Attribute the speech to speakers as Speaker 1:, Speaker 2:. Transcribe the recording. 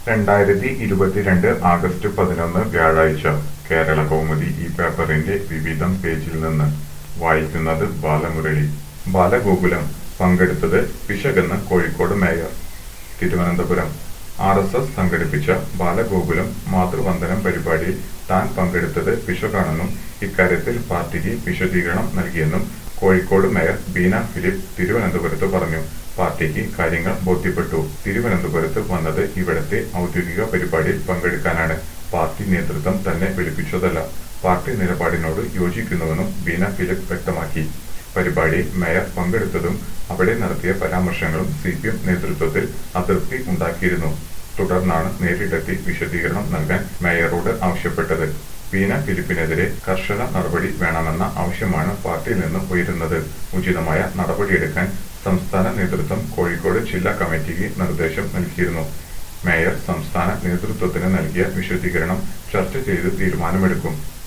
Speaker 1: രണ്ടായിരത്തി ഇരുപത്തിരണ്ട് ആഗസ്റ്റ് പതിനൊന്ന് വ്യാഴാഴ്ച കേരള കൗമുദി ഈ പേപ്പറിന്റെ വിവിധം പേജിൽ നിന്ന് വായിക്കുന്നത് ബാലമുരളി ബാലഗോകുലം പങ്കെടുത്തത് പിശകെന്ന് Kozhikode mayor Thiruvananthapuram R S S സംഘടിപ്പിച്ച ബാലഗോകുലം മാതൃവന്ദനം പരിപാടിയിൽ താൻ പങ്കെടുത്തത് പിശകാണെന്നും ഇക്കാര്യത്തിൽ പാർട്ടിക്ക് വിശദീകരണം നൽകിയെന്നും കോഴിക്കോട് മേയർ ബീന ഫിലിപ്പ് തിരുവനന്തപുരത്ത് പറഞ്ഞു പാർട്ടിക്ക് കാര്യങ്ങൾ ബോധ്യപ്പെട്ടു തിരുവനന്തപുരത്ത് വന്നത് ഇവിടത്തെ ഔദ്യോഗിക പരിപാടിയിൽ പങ്കെടുക്കാനാണ് പാർട്ടി നേതൃത്വം തന്നെ വിളിപ്പിച്ചതല്ല പാർട്ടി നിലപാടിനോട് യോജിക്കുന്നുവെന്നും ബീന ഫിലിപ്പ് വ്യക്തമാക്കി പരിപാടിയിൽ മേയർ പങ്കെടുത്തതും അവിടെ നടത്തിയ പരാമർശങ്ങളും സി പി എം നേതൃത്വത്തിൽ അതൃപ്തി ഉണ്ടാക്കിയിരുന്നു തുടർന്നാണ് നേരിട്ടെത്തി വിശദീകരണം നൽകാൻ മേയറോട് ആവശ്യപ്പെട്ടത് ബീന ഫിലിപ്പിനെതിരെ കർശന നടപടി വേണമെന്ന ആവശ്യമാണ് പാർട്ടിയിൽ നിന്ന് ഉയരുന്നത് ഉചിതമായ നടപടിയെടുക്കാൻ സംസ്ഥാന നേതൃത്വം കോഴിക്കോട് ജില്ലാ കമ്മിറ്റിക്ക് നിർദ്ദേശം നൽകിയിരുന്നു മേയർ സംസ്ഥാന നേതൃത്വത്തിന് നൽകിയ വിശദീകരണം ചർച്ച ചെയ്ത് തീരുമാനമെടുക്കും